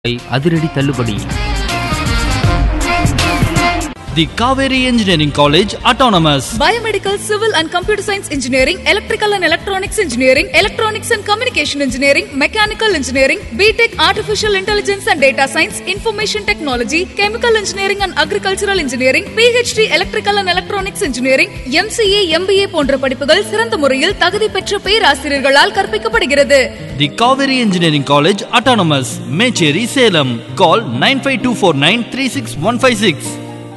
அதிரடி தள்ளுபடி the Kaveri engineering college autonomous Biomedical, Civil and Computer Science Engineering, Electrical and Electronics Engineering, Electronics and Communication Engineering, Mechanical Engineering, BTech Artificial Intelligence and Data Science, Information Technology, Chemical Engineering and Agricultural Engineering, PhD Electrical and Electronics Engineering, MCA, MBA போன்ற படிப்புகள் சிறந்த முறையில் தகுதி பெற்ற பேராசிரியர்களால் கற்பிக்கப்படுகிறது the Kaveri engineering college autonomous Mecheri Salem call nine five two four nine three six one five six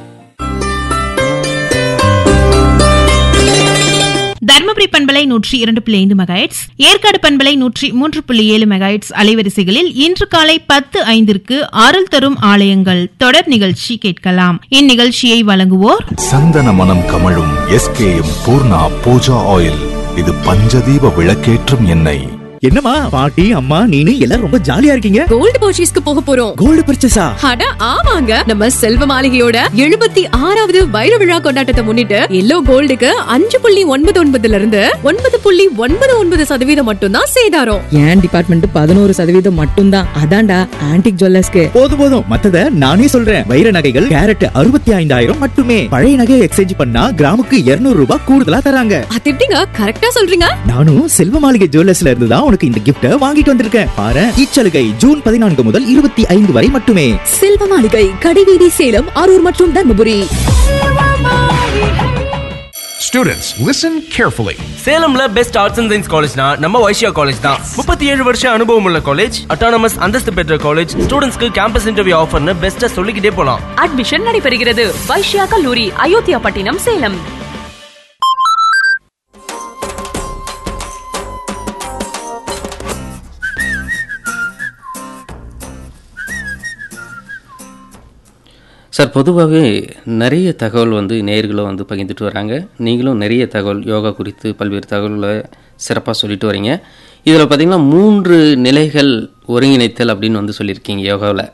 Dharmapuri பண்பலை நூற்றி இரண்டு புள்ளி ஐந்து மெகாஹெட்ஸ் ஏற்காடு பண்பலை நூற்றி மூன்று புள்ளி ஏழு மெகாஹெட்ஸ் அலைவரிசைகளில் இன்று காலை பத்து ஐந்திற்கு அருள் தரும் ஆலயங்கள் தொடர் நிகழ்ச்சி கேட்கலாம் இந்நிகழ்ச்சியை வழங்குவோர் சந்தன மனம் கமழும் எஸ்கேஎம் பூர்ணா பூஜா ஆயில் இது பஞ்சதீப விளக்கேற்றும் எண்ணெய் என்னம்மா பாட்டி அம்மா நீனு எல்லாரும் ரொம்ப ஜாலியா இருக்கீங்க கோல்டு பர்ச்சேஸ்க்கு போக போறோம் கோல்டு பர்ச்சேஸா அட ஆமாங்க நம்ம செல்வ மாளிகையோட எழுபத்தி ஆறாவது வைர விழா கொண்டாட்டத்தை முன்னிட்டு எல்லோ கோல்டுக்கு அஞ்சு புள்ளி ஒன்பது ஒன்பதுல இருந்து ஒன்பது புள்ளி ஒன்பது ஒன்பது சதவீதம் மட்டும்தான் சேதாரம் என் டிபார்ட்மெண்ட் பதினோரு சதவீதம் மட்டும்தான் அதான்டா ஆன்டிக் ஜுவல்லர்ஸ்க்கு போதும் போதும் மத்தத நானே சொல்றேன் வைர நகைகள் கேரட் அறுபத்தி ஐந்தாயிரம் மட்டுமே பழைய நகையை எக்ஸ்சேஞ்ச் பண்ணா கிராமுக்கு 200 ரூபாய் கூடுதலா தராங்க அது எப்படிங்க கரெக்டா சொல்றீங்க நானும் செல்வ மாளிகை ஜுவல்லர்ஸ்ல இருந்து தான் உனக்கு இந்த கிஃப்ட வாங்கிட்டு வந்திருக்கேன் பாரு இச்சலுகை ஜூன் பதினான்கு முதல் இருபத்தி ஐந்து வரை மட்டுமே செல்வ மாளிகை கடைவீதி சேலம் அரூர் மற்றும் தர்மபுரி Students, listen carefully. சேலம்ல பெஸ்ட் ஆர்ட்ஸ் அண்ட் சயின்ஸ் காலேஜ்னா நம்ம வைஷ்யா காலேஜ் தான் முப்பத்தி ஏழு வருஷம் அனுபவம் உள்ள காலேஜ் அட்டானமஸ் அந்தஸ்து பெற்ற காலேஜ் ஸ்டூடெண்ட்ஸ்க்கு கேம்பஸ் இன்டர்வியூ ஆஃபர்னு பெஸ்ட்டா சொல்லிக்கிட்டே போலாம் அட்மிஷன் நடைபெறுகிறது வைஷ்யா கல்லூரி அயோத்தியா பட்டினம் சேலம் சார் பொதுவாகவே நிறைய தகவல் வந்து நேர்களும் வந்து பகிர்ந்துட்டு வராங்க நீங்களும் நிறைய தகவல் யோகா குறித்து பல்வேறு தகவல்களை சிறப்பாக சொல்லிட்டு வரீங்க இதில் பார்த்தீங்கன்னா மூன்று நிலைகள் ஒருங்கிணைத்தல் அப்படின்னு வந்து சொல்லியிருக்கீங்க யோகாவில்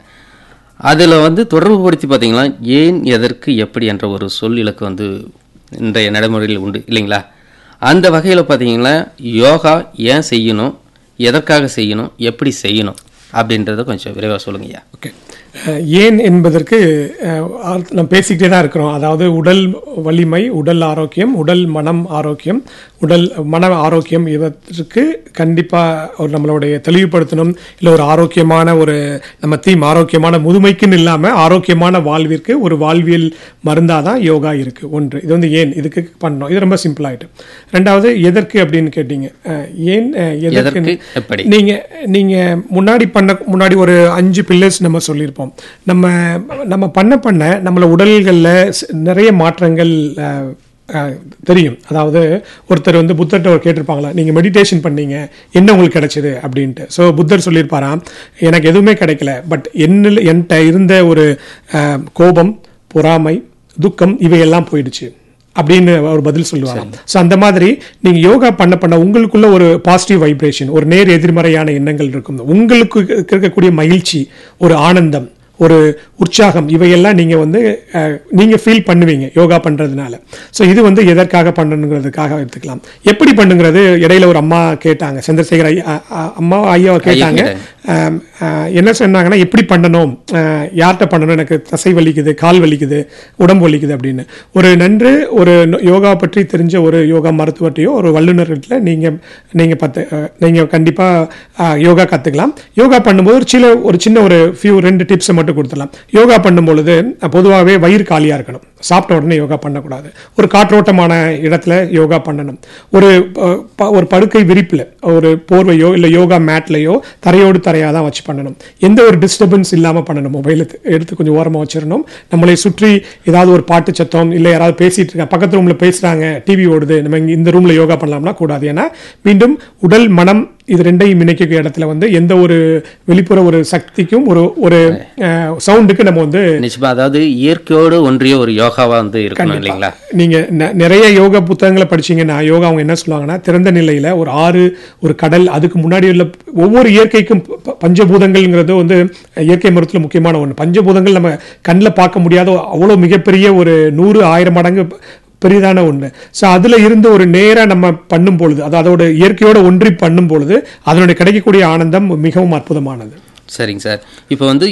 அதில் வந்து தொடர்புபடுத்தி பார்த்தீங்கன்னா ஏன் எதற்கு எப்படி என்ற ஒரு சொல் இலக்கு வந்து இன்றைய நடைமுறையில் உண்டு இல்லைங்களா அந்த வகையில் பார்த்தீங்கன்னா யோகா ஏன் செய்யணும் எதற்காக செய்யணும் எப்படி செய்யணும் அப்படின்றத கொஞ்சம் விரைவாக சொல்லுங்கய்யா ஓகே அஹ் ஏன் என்பதற்கு அஹ், ஆர்- நம்ம பேசிக்கிட்டே தான் இருக்கிறோம் அதாவது உடல் வலிமை உடல் ஆரோக்கியம் உடல் மனம் ஆரோக்கியம் உடல் மன ஆரோக்கியம் இவற்றுக்கு கண்டிப்பாக ஒரு நம்மளுடைய தெளிவுபடுத்தணும் இல்லை ஒரு ஆரோக்கியமான ஒரு நம்ம தீம் ஆரோக்கியமான முதுமைக்குன்னு இல்லாமல் ஆரோக்கியமான வாழ்விற்கு ஒரு வாழ்வியல் மருந்தாக தான் யோகா இருக்குது ஒன்று இது வந்து ஏன் இதுக்கு பண்ணோம் இது ரொம்ப சிம்பிள் ஆகிட்டு ரெண்டாவது எதற்கு அப்படின்னு கேட்டீங்க அஹ், ஏன் அஹ், எதற்கு, எதற்கு எப்படி? நீங்க நீங்க முன்னாடி பண்ண முன்னாடி ஒரு அஞ்சு பில்லர்ஸ் நம்ம சொல்லியிருப்போம் நம்ம நம்ம பண்ண பண்ண நம்மள உடல்களில் நிறைய மாற்றங்கள் அஹ், அஹ், தெரியும் அதாவது ஒருத்தர் வந்து புத்தர்கிட்ட ஒரு கேட்டிருப்பாங்களா நீங்கள் மெடிடேஷன் பண்ணீங்க என்ன உங்களுக்கு கிடைச்சது அப்படின்ட்டு ஸோ புத்தர் சொல்லியிருப்பாராம் எனக்கு எதுவுமே கிடைக்கல பட் என்னில் என்கிட்ட இருந்த ஒரு அஹ், கோபம் பொறாமை துக்கம் இவையெல்லாம் போயிடுச்சு அப்படின்னு அவர் பதில் சொல்லுவாங்க ஸோ அந்த மாதிரி நீங்க யோகா பண்ண பண்ண உங்களுக்குள்ள ஒரு பாசிட்டிவ் வைப்ரேஷன் ஒரு நேர் எதிர்மறையான எண்ணங்கள் இருக்கும் உங்களுக்கு இருக்கக்கூடிய மகிழ்ச்சி ஒரு ஆனந்தம் ஒரு உற்சாகம் இவையெல்லாம் நீங்க வந்து அஹ், நீங்க ஃபீல் பண்ணுவீங்க யோகா பண்றதுனால ஸோ இது வந்து எதற்காக பண்ணணுங்கிறதுக்காக எடுத்துக்கலாம் எப்படி பண்ணுங்கிறது இடையில ஒரு அம்மா கேட்டாங்க சந்திரசேகர் ஐயா அ- அ- அம்மா ஐயாவை கேட்டாங்க ஆம், ஆஹ், என்ன சொன்னாங்கன்னா எப்படி பண்ணணும் ஆஹ், யார்கிட்ட பண்ணணும் எனக்கு தசை வலிக்குது கால் வலிக்குது உடம்பு வலிக்குது அப்படின்னு ஒரு நன்று ஒரு நோ- யோகா பற்றி தெரிஞ்ச ஒரு யோகா மருத்துவர்கிட்டயோ ஒரு வல்லுநர்கிட்ட நீங்க நீங்க பத்து ஆஹ், நீங்க கண்டிப்பா ஆஹ், யோகா கத்துக்கலாம் யோகா பண்ணும்போது ஒரு சில ஒரு சின்ன ஒரு ஃபியூ ரெண்டு டிப்ஸை மட்டும் கொடுத்துடலாம் யோகா பண்ணும் பொழுது அஹ், பொதுவாகவே வயிறு காலியா இருக்கணும் சாப்பிட்ட உடனே யோகா பண்ணக்கூடாது ஒரு காற்றோட்டமான இடத்துல யோகா பண்ணணும் ஒரு அஹ், ப- ஒரு படுக்கை விரிப்புல ஒரு போர்வையோ இல்லை யோகா மேட்லையோ தரையோடு தரையாக தான் வச்சு பண்ணணும் எந்த ஒரு டிஸ்டர்பன்ஸ் இல்லாமல் பண்ணணும் மொபைலை எடுத்து கொஞ்சம் ஓரமாக வச்சிடணும் நம்மளை சுற்றி ஏதாவது ஒரு பாட்டு சத்தம் இல்லை யாராவது பேசிட்டு இருக்காங்க பக்கத்து ரூம்ல பேசுறாங்க டிவி ஓடுது நம்ம இங்க இந்த ரூம்ல யோகா பண்ணலாம்னா கூடாது ஏன்னா மீண்டும் உடல் மனம் இது ரெண்டையும் இணைக்க இடத்துல வந்து எந்த ஒரு வெளிப்புற ஒரு சக்திக்கும் ஒரு ஒரு சவுண்டுக்கு நம்ம வந்து நிச்சயமா அதாவது இயற்கையோடு ஒன்றிய ஒரு யோகாவா வந்து இருக்கணும் கண்டிப்பா. இல்லைங்களா நீங்க நெ- நிறைய யோகா புத்தகங்களை படிச்சீங்கன்னா யோகா அவங்க என்ன சொல்லுவாங்கன்னா திறந்த நிலையில ஒரு ஆறு ஒரு கடல் அதுக்கு முன்னாடி உள்ள ஒவ்வொரு இயற்கைக்கும் ப- ப- பஞ்சபூதங்கள்ங்கிறது வந்து இயற்கை மருத்துவத்தில் முக்கியமான ஒன்று பஞ்சபூதங்கள் நம்ம கண்ணில் பார்க்க முடியாத அவ்வளோ மிகப்பெரிய ஒரு நூறு ஆயிரம் மடங்கு பெரிதான ஒன்று ஸோ அதில் இருந்து ஒரு நேராக நம்ம பண்ணும் பொழுது அது அதோட இயற்கையோட ஒன்றி பண்ணும் பொழுது அதனுடைய கிடைக்கக்கூடிய ஆனந்தம் மிகவும் அற்புதமானது சரிங்க சார் இப்போ வந்து